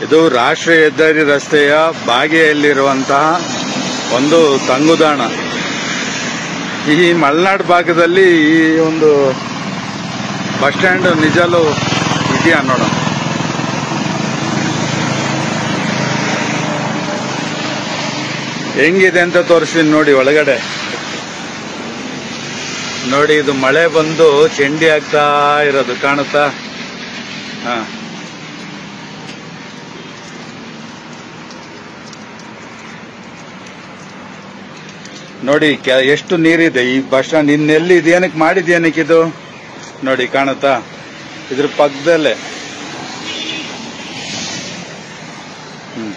ಇದು ರಾಷ್ಟ್ರೀಯ ಹೆದ್ದಾರಿ ರಸ್ತೆಯ ಬಾಗೆಯಲ್ಲಿರುವಂತಹ ಒಂದು ತಂಗುದಾಣ ಈ ಮಲೆನಾಡು ಭಾಗದಲ್ಲಿ ಈ ಒಂದು ಬಸ್ ಸ್ಟ್ಯಾಂಡ್ ನಿಜಲು ಇದೆಯಾ ನೋಡೋಣ ಹೆಂಗಿದೆ ಅಂತ ತೋರಿಸ್ತೀನಿ ನೋಡಿ ಒಳಗಡೆ ನೋಡಿ ಇದು ಮಳೆ ಬಂದು ಚೆಂಡಿ ಆಗ್ತಾ ಇರೋದು ಕಾಣುತ್ತಾ ಹಾ ನೋಡಿ ಕೆ- ಎಷ್ಟು ನೀರಿದೆ ಈ ಬಸ್ ಸ್ಟ್ಯಾಂಡ್ ಇನ್ನೆಲ್ಲಿ ಇದೇನಕ್ಕೆ ಮಾಡಿದ್ಯೇನಕ್ಕೆ ಇದು ನೋಡಿ ಕಾಣುತ್ತಾ ಇದ್ರ ಪಕ್ಕದಲ್ಲೇ ಹ್ಮ್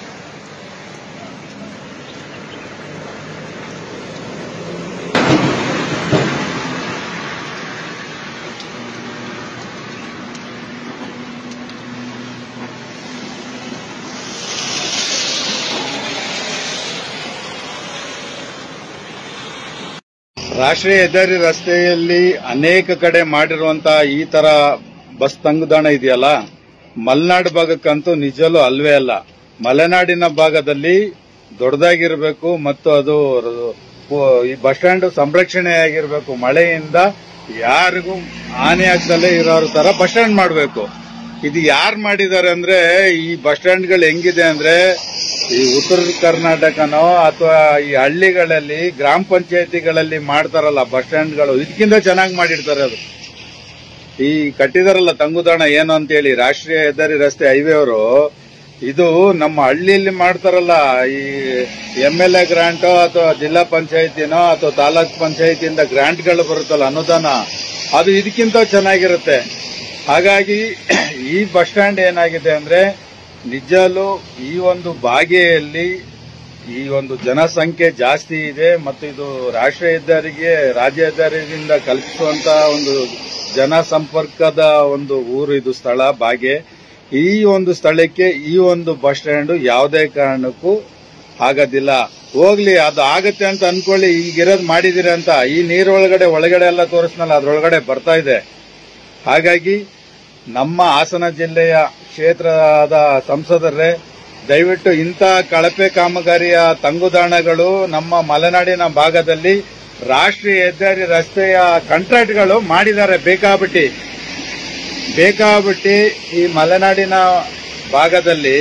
ರಾಷ್ಟ್ರೀಯ ಹೆದ್ದಾರಿ ರಸ್ತೆಯಲ್ಲಿ ಅನೇಕ ಕಡೆ ಮಾಡಿರುವಂತಹ ಈ ತರ ಬಸ್ ತಂಗುದಾಣ ಇದೆಯಲ್ಲ ಮಲೆನಾಡು ಭಾಗಕ್ಕಂತೂ ನಿಜಲೂ ಅಲ್ವೇ ಅಲ್ಲ ಮಲೆನಾಡಿನ ಭಾಗದಲ್ಲಿ ದೊಡ್ಡದಾಗಿರ್ಬೇಕು ಮತ್ತು ಅದು ರ- ಪು- ಈ ಬಸ್ ಸ್ಟ್ಯಾಂಡ್ ಸಂರಕ್ಷಣೆ ಆಗಿರ್ಬೇಕು ಮಳೆಯಿಂದ ಯಾರಿಗೂ ಹಾನಿ ಆಗ್ದಲೇ ಇರೋ ತರ ಬಸ್ ಸ್ಟ್ಯಾಂಡ್ ಮಾಡಬೇಕು ಇದು ಯಾರು ಮಾಡಿದ್ದಾರೆ ಅಂದ್ರೆ ಈ ಬಸ್ ಸ್ಟ್ಯಾಂಡ್ಗಳು ಹೆಂಗಿದೆ ಅಂದ್ರೆ ಈ ಉತ್ತರ ಕರ್ನಾಟಕನೋ ಅಥವಾ ಈ ಹಳ್ಳಿಗಳಲ್ಲಿ ಗ್ರಾಮ ಪಂಚಾಯತಿಗಳಲ್ಲಿ ಮಾಡ್ತಾರಲ್ಲ ಬಸ್ ಸ್ಟ್ಯಾಂಡ್ಗಳು ಇದಕ್ಕಿಂತ ಚೆನ್ನಾಗಿ ಮಾಡಿರ್ತಾರೆ ಅದು ಈ ಕಟ್ಟಿದಾರಲ್ಲ ತಂಗುದಾಣ ಏನು ಅಂತೇಳಿ ರಾಷ್ಟ್ರೀಯ ಹೆದ್ದಾರಿ ರಸ್ತೆ ಹೈವೇ ಅವರು ಇದು ನಮ್ಮ ಹಳ್ಳಿಯಲ್ಲಿ ಮಾಡ್ತಾರಲ್ಲ ಈ ಎಂ ಎಲ್ ಎ ಗ್ರಾಂಟೋ ಅಥವಾ ಜಿಲ್ಲಾ ಪಂಚಾಯತಿನೋ ಅಥವಾ ತಾಲೂಕ್ ಪಂಚಾಯತಿಯಿಂದ ಗ್ರಾಂಟ್ಗಳು ಬರುತ್ತಲ್ಲ ಅನುದಾನ ಅದು ಇದಕ್ಕಿಂತ ಚೆನ್ನಾಗಿರುತ್ತೆ ಹಾಗಾಗಿ ಈ ಬಸ್ ಸ್ಟ್ಯಾಂಡ್ ಏನಾಗಿದೆ ಅಂದ್ರೆ ನಿಜಲು ಈ ಒಂದು ಬಾಗೆಯಲ್ಲಿ ಈ ಒಂದು ಜನಸಂಖ್ಯೆ ಜಾಸ್ತಿ ಇದೆ ಮತ್ತು ಇದು ರಾಷ್ಟ್ರೀಯ ಹೆದ್ದಾರಿಗೆ ರಾಜ್ಯ ಹೆದ್ದಾರಿಯಿಂದ ಕಲ್ಪಿಸುವಂತ ಒಂದು ಜನ ಸಂಪರ್ಕದ ಒಂದು ಊರು ಇದು ಸ್ಥಳ ಬಾಗೆ ಈ ಒಂದು ಸ್ಥಳಕ್ಕೆ ಈ ಒಂದು ಬಸ್ ಸ್ಟ್ಯಾಂಡ್ ಯಾವುದೇ ಕಾರಣಕ್ಕೂ ಆಗೋದಿಲ್ಲ ಹೋಗ್ಲಿ ಅದು ಆಗತ್ತೆ ಅಂತ ಅನ್ಕೊಳ್ಳಿ ಈಗಿರೋದು ಮಾಡಿದಿರ ಅಂತ ಈ ನೀರೊಳಗಡೆ ಒಳಗಡೆ ಎಲ್ಲ ತೋರಿಸ್ನಲ್ಲ ಅದ್ರೊಳಗಡೆ ಬರ್ತಾ ಇದೆ ಹಾಗಾಗಿ ನಮ್ಮ ಹಾಸನ ಜಿಲ್ಲೆಯ ಕ್ಷೇತ್ರದ ಸಂಸದರೇ ದಯವಿಟ್ಟು ಇಂಥ ಕಳಪೆ ಕಾಮಗಾರಿಯ ತಂಗುದಾಣಗಳು ನಮ್ಮ ಮಲೆನಾಡಿನ ಭಾಗದಲ್ಲಿ ರಾಷ್ಟ್ರೀಯ ಹೆದ್ದಾರಿ ರಸ್ತೆಯ ಕಾಂಟ್ರಾಕ್ಟ್ಗಳು ಮಾಡಿದ್ದಾರೆ ಬೇಕಾಬಿಟ್ಟಿ ಬೇಕಾಬಿಟ್ಟಿ ಈ ಮಲೆನಾಡಿನ ಭಾಗದಲ್ಲಿ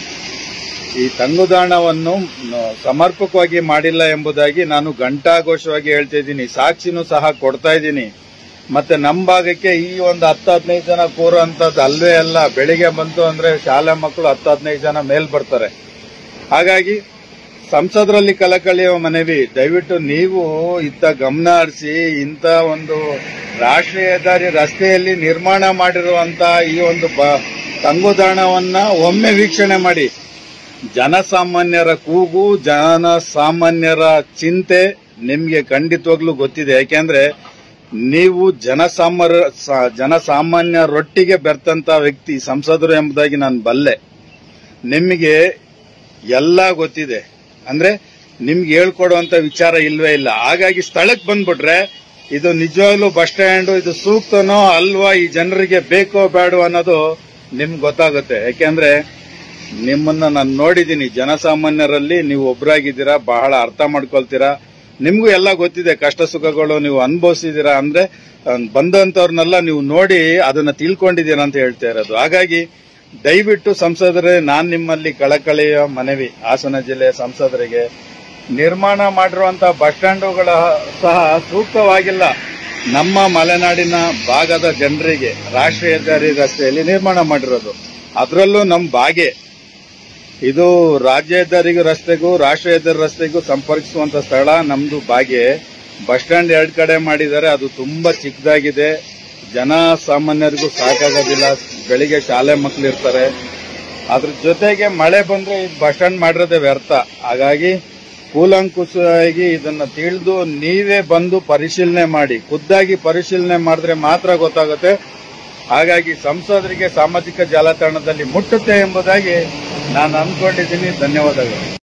ಈ ತಂಗುದಾಣವನ್ನು ನ- ಸಮರ್ಪಕವಾಗಿ ಮಾಡಿಲ್ಲ ಎಂಬುದಾಗಿ ನಾನು ಘಂಟಾಘೋಷವಾಗಿ ಹೇಳ್ತಾ ಇದ್ದೀನಿ ಸಾಕ್ಷಿನೂ ಸಹ ಕೊಡ್ತಾ ಇದ್ದೀನಿ ಮತ್ತೆ ನಮ್ಮ ಭಾಗಕ್ಕೆ ಈ ಒಂದು ಹತ್ತು ಹದಿನೈದು ಜನ ಕೂರುವಂತದ್ದು ಅಲ್ವೇ ಅಲ್ಲ ಬೆಳಿಗ್ಗೆ ಬಂತು ಅಂದ್ರೆ ಶಾಲೆ ಮಕ್ಕಳು ಹತ್ತು ಹದಿನೈದು ಜನ ಮೇಲ್ ಬರ್ತಾರೆ ಹಾಗಾಗಿ ಸಂಸದರಲ್ಲಿ ಕಳಕಳಿಯುವ ಮನವಿ ದಯವಿಟ್ಟು ನೀವು ಇತ್ತ ಗಮನ ಹರಿಸಿ ಇಂಥ ಒಂದು ರಾಷ್ಟ್ರೀಯ ಹೆದ್ದಾರಿ ರಸ್ತೆಯಲ್ಲಿ ನಿರ್ಮಾಣ ಮಾಡಿರುವಂತ ಈ ಒಂದು ಬ- ತಂಗುದಾಣವನ್ನ ಒಮ್ಮೆ ವೀಕ್ಷಣೆ ಮಾಡಿ ಜನಸಾಮಾನ್ಯರ ಕೂಗು ಜನಸಾಮಾನ್ಯರ ಚಿಂತೆ ನಿಮ್ಗೆ ಖಂಡಿತವಾಗ್ಲೂ ಗೊತ್ತಿದೆ ಯಾಕೆಂದ್ರೆ ನೀವು ಜನಸಾಮಾನ್ಯ ಸ- ಜನಸಾಮಾನ್ಯರೊಟ್ಟಿಗೆ ಬೆರ್ತಂತ ವ್ಯಕ್ತಿ ಸಂಸದರು ಎಂಬುದಾಗಿ ನಾನು ಬಲ್ಲೆ ನಿಮಗೆ ಎಲ್ಲ ಗೊತ್ತಿದೆ ಅಂದ್ರೆ ನಿಮ್ಗೆ ಹೇಳ್ಕೊಡುವಂತ ವಿಚಾರ ಇಲ್ವೇ ಇಲ್ಲ ಹಾಗಾಗಿ ಸ್ಥಳಕ್ಕೆ ಬಂದ್ಬಿಟ್ರೆ ಇದು ನಿಜವಾಗ್ಲೂ ಬಸ್ ಸ್ಟ್ಯಾಂಡ್ ಇದು ಸೂಕ್ತನೋ ಅಲ್ವಾ ಈ ಜನರಿಗೆ ಬೇಕೋ ಬೇಡೋ ಅನ್ನೋದು ನಿಮ್ಗೆ ಗೊತ್ತಾಗುತ್ತೆ ಯಾಕೆಂದ್ರೆ ನಿಮ್ಮನ್ನ ನಾನು ನೋಡಿದ್ದೀನಿ ಜನಸಾಮಾನ್ಯರಲ್ಲಿ ನೀವು ಒಬ್ಬರಾಗಿದ್ದೀರಾ ಬಹಳ ಅರ್ಥ ಮಾಡ್ಕೊಳ್ತೀರಾ ನಿಮ್ಗೂ ಎಲ್ಲ ಗೊತ್ತಿದೆ ಕಷ್ಟ ಸುಖಗಳು ನೀವು ಅನುಭವಿಸಿದೀರಾ ಅಂದ್ರೆ ಅಹ್, ಬಂದಂತವ್ರನ್ನೆಲ್ಲ ನೀವು ನೋಡಿ ಅದನ್ನ ತಿಳ್ಕೊಂಡಿದ್ದೀರಾ ಅಂತ ಹೇಳ್ತಾ ಇರೋದು ಹಾಗಾಗಿ ದಯವಿಟ್ಟು ಸಂಸದರೇ ನಾನ್ ನಿಮ್ಮಲ್ಲಿ ಕಳಕಳಿಯ ಮನವಿ ಹಾಸನ ಜಿಲ್ಲೆಯ ಸಂಸದರಿಗೆ ನಿರ್ಮಾಣ ಮಾಡಿರುವಂತಹ ಬಸ್ ಸ್ಟ್ಯಾಂಡುಗಳ ಸಹ ಸೂಕ್ತವಾಗಿಲ್ಲ ನಮ್ಮ ಮಲೆನಾಡಿನ ಭಾಗದ ಜನರಿಗೆ ರಾಷ್ಟ್ರೀಯ ಹೆದ್ದಾರಿ ರಸ್ತೆಯಲ್ಲಿ ನಿರ್ಮಾಣ ಮಾಡಿರೋದು ಅದರಲ್ಲೂ ನಮ್ಮ ಬಾಗೆ ಇದು ರಾಜ್ಯ ಹೆದ್ದಾರಿಗೂ ರಸ್ತೆಗೂ ರಾಷ್ಟ್ರೀಯ ಹೆದ್ದಾರಿ ರಸ್ತೆಗೂ ಸಂಪರ್ಕಿಸುವಂತ ಸ್ಥಳ ನಮ್ದು ಬಾಗೆ ಬಸ್ ಸ್ಟ್ಯಾಂಡ್ ಎರಡ್ ಕಡೆ ಮಾಡಿದ್ದಾರೆ ಅದು ತುಂಬಾ ಚಿಕ್ಕದಾಗಿದೆ ಜನ ಸಾಮಾನ್ಯರಿಗೂ ಸಾಕಾಗೋದಿಲ್ಲ ಬೆಳಿಗ್ಗೆ ಶಾಲೆ ಮಕ್ಳು ಇರ್ತಾರೆ ಅದ್ರ ಜೊತೆಗೆ ಮಳೆ ಬಂದ್ರೆ ಈ ಬಸ್ ಸ್ಟ್ಯಾಂಡ್ ಮಾಡಿರೋದೇ ವ್ಯರ್ಥ ಹಾಗಾಗಿ ಕೂಲಂಕುಷವಾಗಿ ಇದನ್ನ ತಿಳಿದು ನೀವೇ ಬಂದು ಪರಿಶೀಲನೆ ಮಾಡಿ ಖುದ್ದಾಗಿ ಪರಿಶೀಲನೆ ಮಾಡಿದ್ರೆ ಮಾತ್ರ ಗೊತ್ತಾಗುತ್ತೆ ಹಾಗಾಗಿ ಸಂಸದರಿಗೆ ಸಾಮಾಜಿಕ ಜಾಲತಾಣದಲ್ಲಿ ಮುಟ್ಟುತ್ತೆ ಎಂಬುದಾಗಿ ನಾನು ಅಂದ್ಕೊಂಡಿದ್ದೀನಿ ಧನ್ಯವಾದಗಳು